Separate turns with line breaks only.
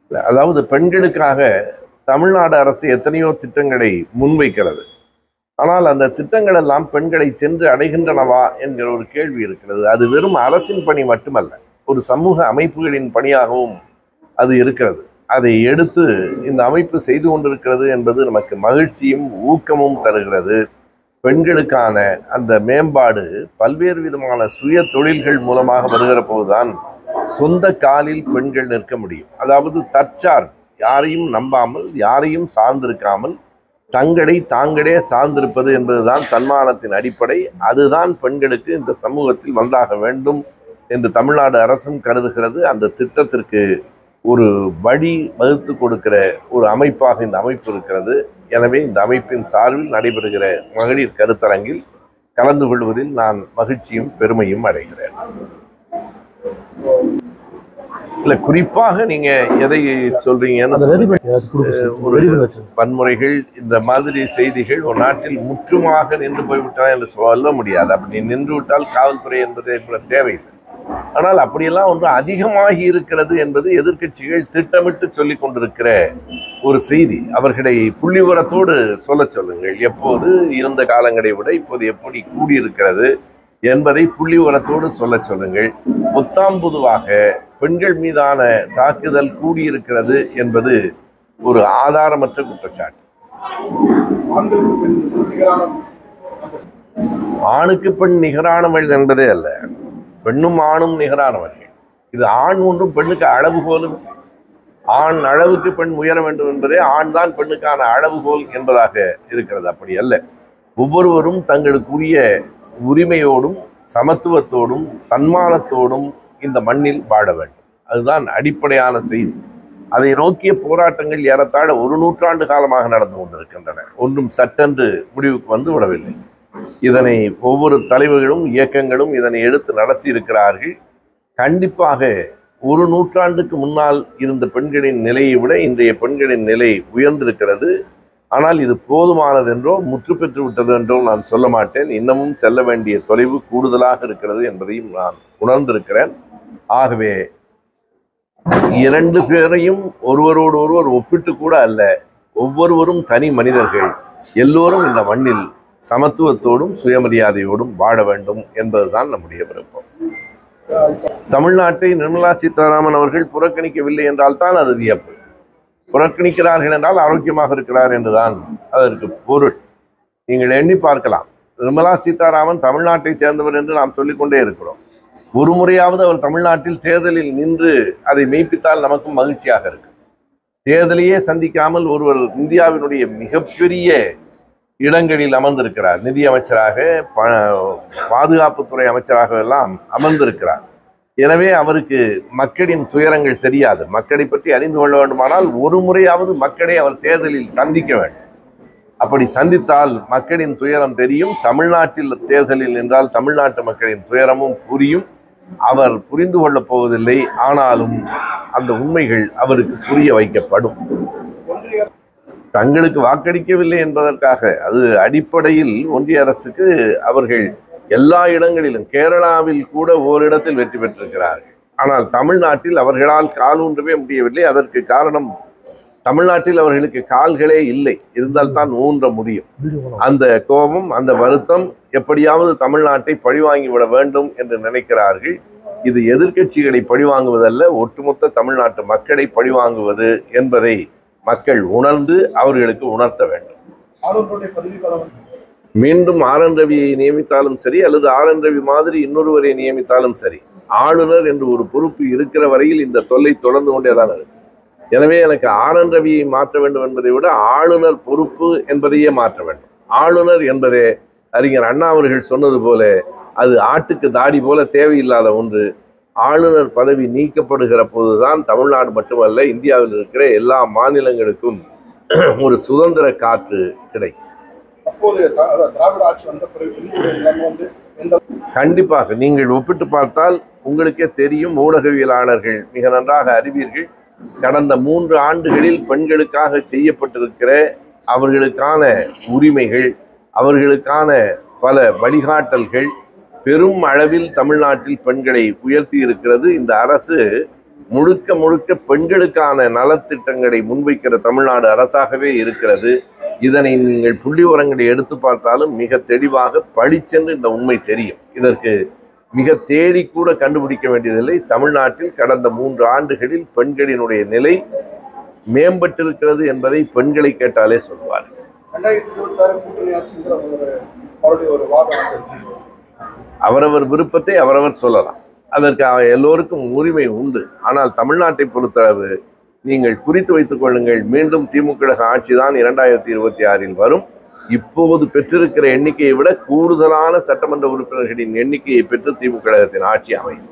இல்ல, அதாவது பெண்களுக்காக தமிழ்நாடு அரசு எத்தனையோ திட்டங்களை முன்வைக்கிறது ஆனால் அந்த திட்டங்கள் எல்லாம் பெண்களை சென்று அடைகின்றனவா என்கிற ஒரு கேள்வி இருக்கிறது அது வெறும் அரசின் பணி மட்டுமல்ல ஒரு சமூக அமைப்புகளின் பணியாகவும் அது இருக்கிறது அதை எடுத்து இந்த அமைப்பு செய்து கொண்டிருக்கிறது என்பது நமக்கு மகிழ்ச்சியும் ஊக்கமும் தருகிறது பெண்களுக்கான அந்த மேம்பாடு பல்வேறு விதமான சுய தொழில்கள் மூலமாக வருகிற போதுதான் சொந்த காலில் பெண்கள் நிற்க முடியும் அதாவது தற்சார்பு யாரையும் நம்பாமல் யாரையும் சார்ந்திருக்காமல் தங்களை தாங்களே சார்ந்திருப்பது என்பதுதான் தன்மானத்தின் அடிப்படை அதுதான் பெண்களுக்கு இந்த சமூகத்தில் வந்தாக வேண்டும் என்று தமிழ்நாடு அரசும் கருதுகிறது அந்த திட்டத்திற்கு ஒரு வழி வகுத்து கொடுக்கிற ஒரு அமைப்பாக இந்த அமைப்பு இருக்கிறது எனவே இந்த அமைப்பின் சார்பில் நடைபெறுகிற மகளிர் கருத்தரங்கில் கலந்து கொள்வதில் நான் மகிழ்ச்சியும் பெருமையும் அடைகிறேன் இல்ல குறிப்பாக நீங்க எதை சொல்றீங்கன்னு
அந்த ரெடிமேட் ஏதாச்சும் கொடுக்க சார்
ஒரு
ரெடிமேட் வச்சிருங்க
வன்முறைகள் இந்த மாதிரி செய்திகள் ஒரு நாட்டில் முற்றுமாக நின்று போய்விட்டன என்று சொல்ல முடியாது அப்படி நின்று விட்டால் காவல்துறை என்பதே கூட தேவையில்லை ஆனால் அப்படியெல்லாம் ஒன்று அதிகமாகி இருக்கிறது என்பது எதிர்க்கட்சிகள் திட்டமிட்டு சொல்லிக் கொண்டிருக்கிற ஒரு செய்தி அவர்களை புள்ளிவிவரத்தோடு சொல்ல சொல்லுங்கள் எப்போது இருந்த காலங்களை விட இப்போது எப்படி கூடியிருக்கிறது என்பதை புள்ளிவிவரத்தோடு சொல்ல சொல்லுங்கள் பொத்தாம் பொதுவாக பெண்கள் மீதான தாக்குதல் கூடியிருக்கிறது என்பது ஒரு ஆதாரமற்ற குற்றச்சாட்டு
ஆண்களுக்கு பெண் நிகரான
ஆணுக்கு பெண் நிகரானவள் என்பதே அல்ல பெண்ணும் ஆணும் நிகரானவர்கள் இது ஆண் ஒன்றும் பெண்ணுக்கு அளவுகோலும் ஆண் அளவுக்கு பெண் உயர வேண்டும் என்பதே ஆண் தான் பெண்ணுக்கான அளவுகோல் என்பதாக இருக்கிறது அப்படி அல்ல ஒவ்வொருவரும் தங்களுக்குரிய உரிமையோடும் சமத்துவத்தோடும் தன்மானத்தோடும் இந்த மண்ணில் வாழ வேண்டும் அதுதான் அடிப்படையான செய்தி அதை நோக்கிய போராட்டங்கள் ஏறத்தாழ ஒரு நூற்றாண்டு காலமாக நடந்து கொண்டிருக்கின்றன ஒன்றும் சட்டென்று முடிவுக்கு வந்து விடவில்லை இதனை ஒவ்வொரு தலைவர்களும் இயக்கங்களும் இதனை எடுத்து நடத்தி இருக்கிறார்கள் கண்டிப்பாக ஒரு நூற்றாண்டுக்கு முன்னால் இருந்த பெண்களின் நிலையை விட இன்றைய பெண்களின் நிலை உயர்ந்திருக்கிறது ஆனால் இது போதுமானதென்றோ முற்று பெற்று விட்டது என்றோ நான் சொல்ல மாட்டேன் இன்னமும் செல்ல வேண்டிய தொலைவு கூடுதலாக இருக்கிறது என்பதையும் நான் உணர்ந்திருக்கிறேன் ஆகவே இரண்டு பேரையும் ஒருவரோடு ஒருவர் ஒப்பிட்டு கூட அல்ல ஒவ்வொருவரும் தனி மனிதர்கள் எல்லோரும் இந்த மண்ணில் சமத்துவத்தோடும் சுயமரியாதையோடும் வாழ வேண்டும் என்பதுதான் நம்முடைய விருப்பம் தமிழ்நாட்டை நிர்மலா சீதாராமன் அவர்கள் புறக்கணிக்கவில்லை என்றால் தான் அது வியப்பு புறக்கணிக்கிறார்கள் என்றால் ஆரோக்கியமாக இருக்கிறார் என்றுதான் அதற்கு பொருள் நீங்கள் எண்ணி பார்க்கலாம் நிர்மலா சீதாராமன் தமிழ்நாட்டைச் சேர்ந்தவர் என்று நாம் சொல்லிக்கொண்டே இருக்கிறோம் ஒரு முறையாவது அவர் தமிழ்நாட்டில் தேர்தலில் நின்று அதை மெய்ப்பித்தால் நமக்கும் மகிழ்ச்சியாக இருக்கு தேர்தலையே சந்திக்காமல் ஒருவர் இந்தியாவினுடைய மிகப்பெரிய இடங்களில் அமர்ந்திருக்கிறார் நிதி அமைச்சராக ப பாதுகாப்புத்துறை அமைச்சராக எல்லாம் அமர்ந்திருக்கிறார் எனவே அவருக்கு மக்களின் துயரங்கள் தெரியாது மக்களை பற்றி அறிந்து கொள்ள வேண்டுமானால் ஒரு முறையாவது மக்களை அவர் தேர்தலில் சந்திக்க வேண்டும் அப்படி சந்தித்தால் மக்களின் துயரம் தெரியும் தமிழ்நாட்டில் தேர்தலில் நின்றால் தமிழ்நாட்டு மக்களின் துயரமும் புரியும் அவர் புரிந்து கொள்ளப் போவதில்லை ஆனாலும் அந்த உண்மைகள் அவருக்கு புரிய வைக்கப்படும்
ஒன்றிய
தங்களுக்கு வாக்களிக்கவில்லை என்பதற்காக அது அடிப்படையில் ஒன்றிய அரசுக்கு அவர்கள் எல்லா இடங்களிலும் கேரளாவில் கூட ஓரிடத்தில் வெற்றி பெற்றிருக்கிறார்கள் ஆனால் தமிழ்நாட்டில் அவர்களால் காலூன்றவே முடியவில்லை அதற்கு காரணம் தமிழ்நாட்டில் அவர்களுக்கு கால்களே இல்லை இருந்தால்தான் ஊன்ற முடியும்
வீடியோ பண்ணலாம்.
அந்த கோபம் அந்த வருத்தம் எப்படியாவது தமிழ்நாட்டை பழிவாங்கி விட வேண்டும் என்று நினைக்கிறார்கள் இது எதிர்க்கட்சிகளை பழிவாங்குவதல்ல ஒட்டுமொத்த தமிழ்நாட்டு மக்களை பழிவாங்குவது என்பதை மக்கள் உணர்ந்து அவர்களுக்கு உணர்த்த வேண்டும்
ஆளுநருடைய பதவி காலம்
மீண்டும் ஆர் என் ரவியை நியமித்தாலும் சரி அல்லது ஆர் என் ரவி மாதிரி இன்னொருவரை நியமித்தாலும் சரி ஆளுநர் என்று ஒரு பொறுப்பு இருக்கிற வரையில் இந்த தொல்லை தொடர்ந்து கொண்டே தான் இருக்கு எனவே எனக்கு ஆர் என் ரவியை மாற்ற வேண்டும் என்பதை விட ஆளுநர் பொறுப்பு என்பதையே மாற்ற வேண்டும் ஆளுநர் என்பதே அறிஞர் அண்ணா அவர்கள் சொன்னது போல அது ஆட்டுக்கு தாடி போல தேவையில்லாத ஒன்று ஆளுநர் பதவி நீக்கப்படுகிற போதுதான் தமிழ்நாடு மட்டுமல்ல இந்தியாவில் இருக்கிற எல்லா மாநிலங்களுக்கும் ஒரு சுதந்திர காற்று கிடைக்கும்
அப்போது த- அதாவது திராவிட ஆட்சி வந்த பிறகு இந்திய நிலைமை வந்து எந்த
கண்டிப்பாக நீங்கள் ஒப்பிட்டு பார்த்தால் உங்களுக்கே தெரியும் ஊடகவியலாளர்கள் மிக நன்றாக அறிவீர்கள் கடந்த மூன்று ஆண்டுகளில் பெண்களுக்காக செய்யப்பட்டிருக்கிற அவர்களுக்கான உரிமைகள் அவர்களுக்கான பல வழிகாட்டல்கள் பெரும் அளவில் தமிழ்நாட்டில் பெண்களை உயர்த்தி இருக்கிறது இந்த அரசு முழுக்க முழுக்க பெண்களுக்கான நலத்திட்டங்களை முன்வைக்கிற தமிழ்நாடு அரசாகவே இருக்கிறது இதனை நீங்கள் புள்ளி உரங்களை எடுத்து பார்த்தாலும் மிக தெளிவாக பளிச்சென்று இந்த உண்மை தெரியும் இதற்கு மிக தேடி கூட கண்டுபிடிக்க வேண்டியதில்லை தமிழ்நாட்டில் கடந்த மூன்று ஆண்டுகளில் பெண்களினுடைய நிலை மேம்பட்டிருக்கிறது என்பதை பெண்களை கேட்டாலே சொல்வார்
ரெண்டாயிரத்தி இருபத்தி ஆறு கூட்டணி ஆட்சிங்கிற ஒரு அவருடைய ஒரு வாதம் இருக்கு.
அவரவர் விருப்பத்தை அவரவர் சொல்லலாம் அதற்கு அவ- எல்லோருக்கும் உரிமை உண்டு ஆனால் தமிழ்நாட்டை பொறுத்தளவு நீங்கள் குறித்து வைத்துக் கொள்ளுங்கள் மீண்டும் திமுக ஆட்சி தான் இரண்டாயிரத்தி இருபத்தி ஆறில் வரும் இப்போது பெற்றிருக்கிற எண்ணிக்கையை விட கூடுதலான சட்டமன்ற உறுப்பினர்களின் எண்ணிக்கையை பெற்று திமுக கழகத்தின் ஆட்சி அமையும்